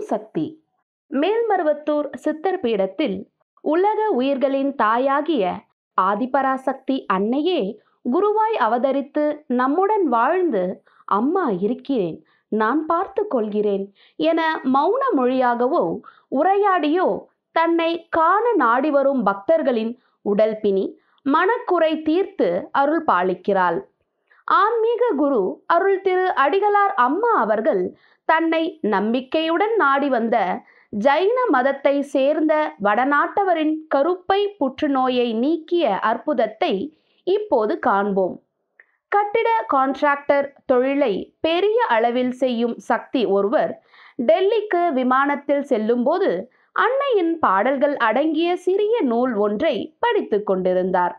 சக்தி மேல்மருவத்தூர் சித்தர் பீடத்தில் உலக உயிர்களின் தாயாகிய ஆதிபராசக்தி அன்னையே குருவாய் அவதரித்து நம்முடன் வாழ்ந்து அம்மா இருக்கிறேன் நான் பார்த்து கொள்கிறேன் என மௌன மொழியாகவோ உரையாடியோ தன்னை காண நாடி வரும் பக்தர்களின் உடல் பிணி மனக்குறை தீர்த்து அருள் பாலிக்கிறாள் ஆன்மீக குரு அருள் திரு அடிகளார் அம்மா அவர்கள் தன்னை நம்பிக்கையுடன் நாடி வந்த ஜைன மதத்தை சேர்ந்த வடநாட்டவரின் கருப்பை புற்றுநோயை நீக்கிய அற்புதத்தை இப்போது காண்போம் கட்டிட கான்ட்ராக்டர் தொழிலை பெரிய அளவில் செய்யும் சக்தி ஒருவர் டெல்லிக்கு விமானத்தில் செல்லும்போது அன்னையின் பாடல்கள் அடங்கிய சிறிய நூல் ஒன்றை படித்துக் கொண்டிருந்தார்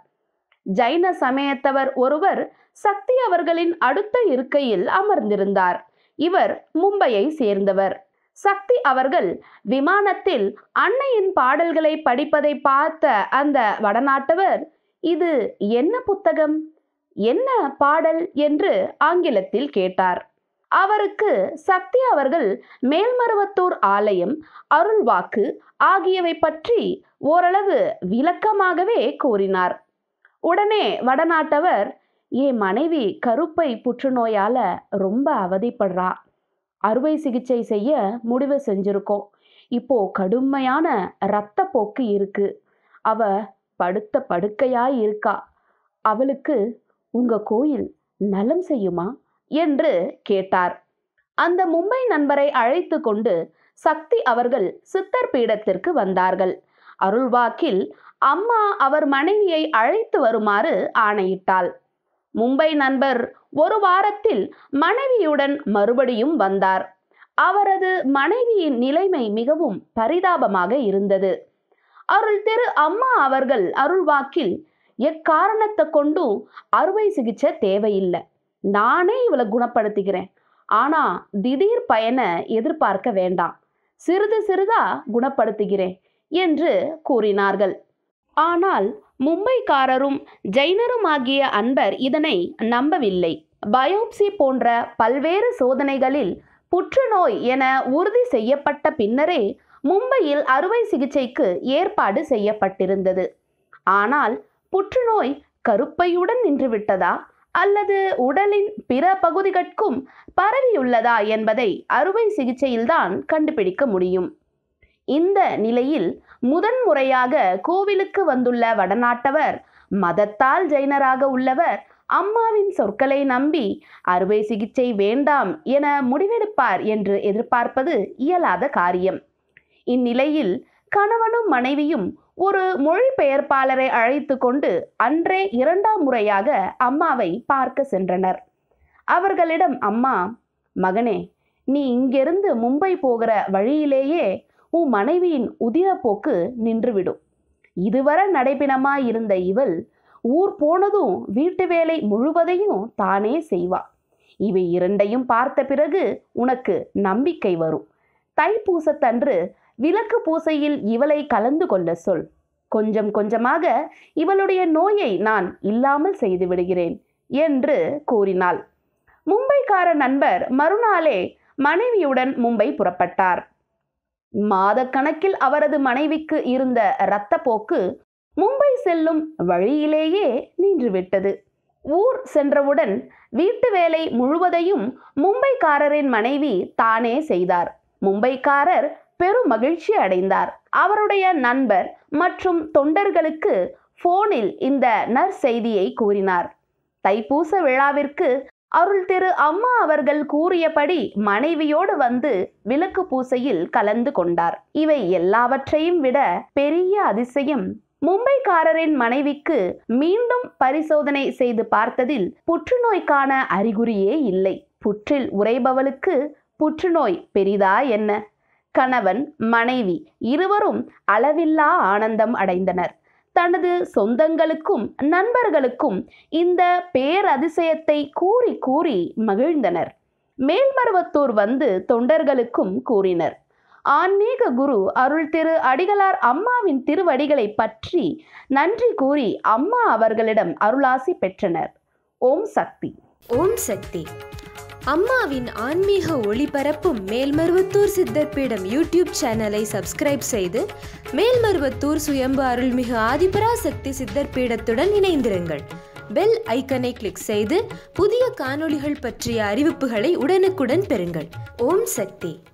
ஜைன சமயத்தவர் ஒருவர் சக்தி அவர்களின் அடுத்த இருக்கையில் அமர்ந்திருந்தார் இவர் மும்பையை சேர்ந்தவர் சக்தி அவர்கள் விமானத்தில் அன்னையின் பாடல்களை படிப்பதை பார்த்த அந்த வடநாட்டவர் இது என்ன புத்தகம் என்ன பாடல் என்று ஆங்கிலத்தில் கேட்டார் அவருக்கு சக்தி அவர்கள் மேல்மருவத்தூர் ஆலயம் அருள்வாக்கு ஆகியவை பற்றி ஓரளவு விளக்கமாகவே கூறினார் உடனே வடநாட்டவர் என் மனைவி கருப்பை புற்றுநோயால ரொம்ப அவதிப்படுறா அறுவை சிகிச்சை செய்ய முடிவு செஞ்சிருக்கோம் இப்போ கடுமையான இரத்த போக்கு இருக்கு அவ படுத்த படுக்கையாய் இருக்கா அவளுக்கு உங்க கோயில் நலம் செய்யுமா என்று கேட்டார் அந்த மும்பை நண்பரை அழைத்து கொண்டு சக்தி அவர்கள் சித்தர் பீடத்திற்கு வந்தார்கள் அருள்வாக்கில் அம்மா அவர் மனைவியை அழைத்து வருமாறு ஆணையிட்டாள் மும்பை நண்பர் ஒரு வாரத்தில் மனைவியுடன் மறுபடியும் வந்தார் அவரது மனைவியின் நிலைமை மிகவும் பரிதாபமாக இருந்தது அருள் திரு அம்மா அவர்கள் அருள்வாக்கில் எக்காரணத்தை கொண்டும் அறுவை சிகிச்சை தேவையில்லை நானே இவளை குணப்படுத்திக்கிறேன் ஆனா திடீர் பயனை எதிர்பார்க்க வேண்டாம் சிறிது சிறிதா குணப்படுத்துகிறேன் என்று கூறினார்கள் ஆனால் மும்பைக்காரரும் ஜெயினரும் ஆகிய அன்பர் இதனை நம்பவில்லை பயோப்சி போன்ற பல்வேறு சோதனைகளில் புற்றுநோய் என உறுதி செய்யப்பட்ட பின்னரே மும்பையில் அறுவை சிகிச்சைக்கு ஏற்பாடு செய்யப்பட்டிருந்தது ஆனால் புற்றுநோய் கருப்பையுடன் நின்றுவிட்டதா அல்லது உடலின் பிற பகுதிகளுக்கும் பரவியுள்ளதா என்பதை அறுவை சிகிச்சையில்தான் கண்டுபிடிக்க முடியும் இந்த நிலையில் முதன்முறையாக கோவிலுக்கு வந்துள்ள வடநாட்டவர் மதத்தால் ஜெயினராக உள்ளவர் அம்மாவின் சொற்களை நம்பி அறுவை சிகிச்சை வேண்டாம் என முடிவெடுப்பார் என்று எதிர்பார்ப்பது இயலாத காரியம் இந்நிலையில் கணவனும் மனைவியும் ஒரு மொழிபெயர்ப்பாளரை அழைத்து கொண்டு அன்றே இரண்டாம் முறையாக அம்மாவை பார்க்க சென்றனர் அவர்களிடம் அம்மா மகனே நீ இங்கிருந்து மும்பை போகிற வழியிலேயே உன் மனைவியின் உதிரப்போக்கு நின்றுவிடும் இதுவரை நடைபிணமாய் இருந்த இவள் ஊர் போனதும் வீட்டு வேலை முழுவதையும் தானே செய்வா இவை இரண்டையும் பார்த்த பிறகு உனக்கு நம்பிக்கை வரும் தைப்பூசத்தன்று விளக்கு பூசையில் இவளை கலந்து கொள்ள சொல் கொஞ்சம் கொஞ்சமாக இவளுடைய நோயை நான் இல்லாமல் செய்து விடுகிறேன் என்று கூறினாள் மும்பைக்கார நண்பர் மறுநாளே மனைவியுடன் மும்பை புறப்பட்டார் மாதக்கணக்கில் அவரது மனைவிக்கு இருந்த இரத்தப்போக்கு மும்பை செல்லும் வழியிலேயே நின்றுவிட்டது ஊர் சென்றவுடன் வீட்டு வேலை முழுவதையும் மும்பைக்காரரின் மனைவி தானே செய்தார் மும்பைக்காரர் பெரும் மகிழ்ச்சி அடைந்தார் அவருடைய நண்பர் மற்றும் தொண்டர்களுக்கு போனில் இந்த நற்செய்தியை கூறினார் தைப்பூச விழாவிற்கு அருள் திரு அம்மா அவர்கள் கூறியபடி மனைவியோடு வந்து விளக்கு பூசையில் கலந்து கொண்டார் இவை எல்லாவற்றையும் விட பெரிய அதிசயம் மும்பைக்காரரின் மனைவிக்கு மீண்டும் பரிசோதனை செய்து பார்த்ததில் புற்றுநோய்க்கான அறிகுறியே இல்லை புற்றில் உறைபவளுக்கு புற்றுநோய் பெரிதா என்ன கணவன் மனைவி இருவரும் அளவில்லா ஆனந்தம் அடைந்தனர் தனது சொந்தங்களுக்கும் நண்பர்களுக்கும் இந்த பேரதிசயத்தை கூறி கூறி மகிழ்ந்தனர் மேல்மருவத்தூர் வந்து தொண்டர்களுக்கும் கூறினர் ஆன்மீக குரு அருள் திரு அடிகளார் அம்மாவின் திருவடிகளை பற்றி நன்றி கூறி அம்மா அவர்களிடம் அருளாசி பெற்றனர் ஓம் சக்தி ஓம் சக்தி அம்மாவின் ஆன்மீக ஒளிபரப்பும் மேல்மருவத்தூர் சித்தர் பீடம் யூடியூப் சேனலை சப்ஸ்கிரைப் செய்து மேல்மருவத்தூர் சுயம்பு அருள்மிகு ஆதிபராசக்தி சித்தர் பீடத்துடன் இணைந்திருங்கள் பெல் ஐக்கனை கிளிக் செய்து புதிய காணொளிகள் பற்றிய அறிவிப்புகளை உடனுக்குடன் பெறுங்கள் ஓம் சக்தி